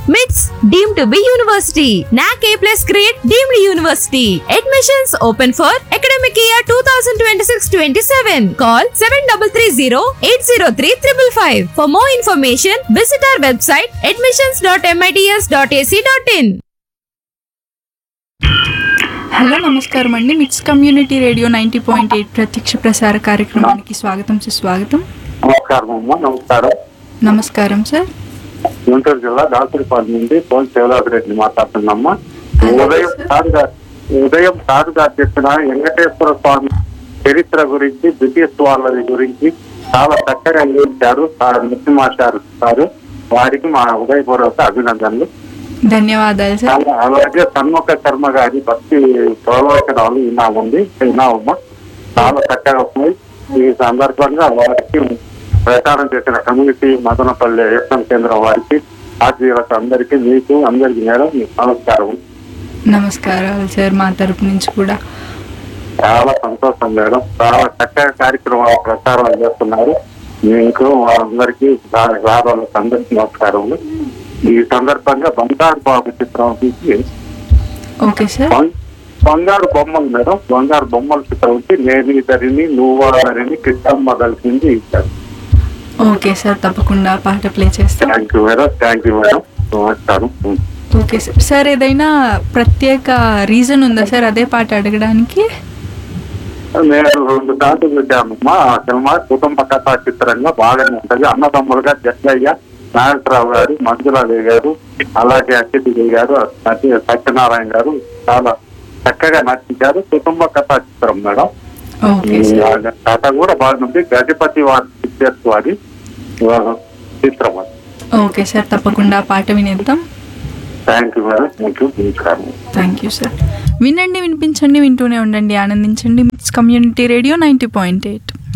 మిట్స్ deem to be university NAAC A plus grade deemed university admissions open for academic year two thousand twenty six twenty seven call seven double three zero eight zero three triple five for more information visit our website admissions dot MITS dot AC dot in hello నమస్కారం అండి MITS community radio ninety point eight ప్రత్యక్ష ప్రసార కార్యక్రమానికి స్వాగతం సుస్వాగతం నమస్కారం అమ్మా నమస్కారం నమస్కారం సార్ గుంటూరు జిల్లా దాసరిపాడు నుండి పోల్ శివరాజరెడ్డి మాట్లాడుతున్నామ్మా ఉదయం సార్ గారు ఉదయం సార్ గారు చెప్పిన వెంకటేశ్వర స్వామి చరిత్ర గురించి బ్రిటిష్ వాళ్ళది గురించి చాలా చక్కగా వివరించారు సార్ నృసింహాచారు సారు వారికి మా ఉదయపూర్వక అభినందనలు ధన్యవాదాలు సార్ చాలా అలాగే సన్ముఖ శర్మ గారి భక్తి ప్రవచనాలు విన్నామండి విన్నామమ్మా చాలా చక్కగా ఉన్నాయి ఈ సందర్భంగా వారికి ప్రచారం చేసిన కమ్యూనిటీ మదనపల్లి ఎఫ్ఎం కేంద్రం వారికి ఆర్జీలకు అందరికీ మీకు అందరికీ మేడం మీకు నమస్కారం నమస్కారాలు సార్ మా తరపు నుంచి కూడా చాలా సంతోషం మేడం చాలా చక్కగా కార్యక్రమాలు ప్రచారం చేస్తున్నారు మీకు అందరికీ దాని రావాళ్ళకి అందరికీ నమస్కారములు ఈ సందర్భంగా బంగారు బాబు చిత్రం తీసి ఓకే సార్ బం- బంగారు బొమ్మలు మేడం బంగారు బొమ్మల చిత్రం వచ్చి నేను ఇద్దరిని నువ్వాడని కృష్ణమ్మ కలిసింది ఇచ్చారు ఓకే సార్ తప్పకుండా పాట ప్లే చేస్తాం thank you madam thank you madam నమస్కారం ఓకే సార్ సార్ ఏదైనా ప్రత్యేక రీజన్ ఉందా సార్ అదే పాట అడగడానికి నేను రెండు సార్లు పెట్టానమ్మా ఆ సినిమా కుటుంబ కథా చిత్రంగా బాగానే ఉంటది అన్నదమ్ములుగా జగ్గయ్య నాగేశ్వరరావు గారు మంజులాదేవి గారు అలాగే అక్షిదేవి గారు సత్య- సత్యనారాయణ గారు చాలా చక్కగా నటించారు కుటుంబ కథా చిత్రం మేడం ఓకే ఈ సార్ కథ కూడా బాగుంది గజపతి వారి పిక్చర్స్ అది ఆ, చిత్రం అది ఓకే సార్ తప్పకుండా పాట వినేద్దాం thank you madam thank you నమస్కారం థ్యాంక్ యూ సార్ వినండి వినిపించండి వింటూనే ఉండండి ఆనందించండి MITS community radio ninety point eight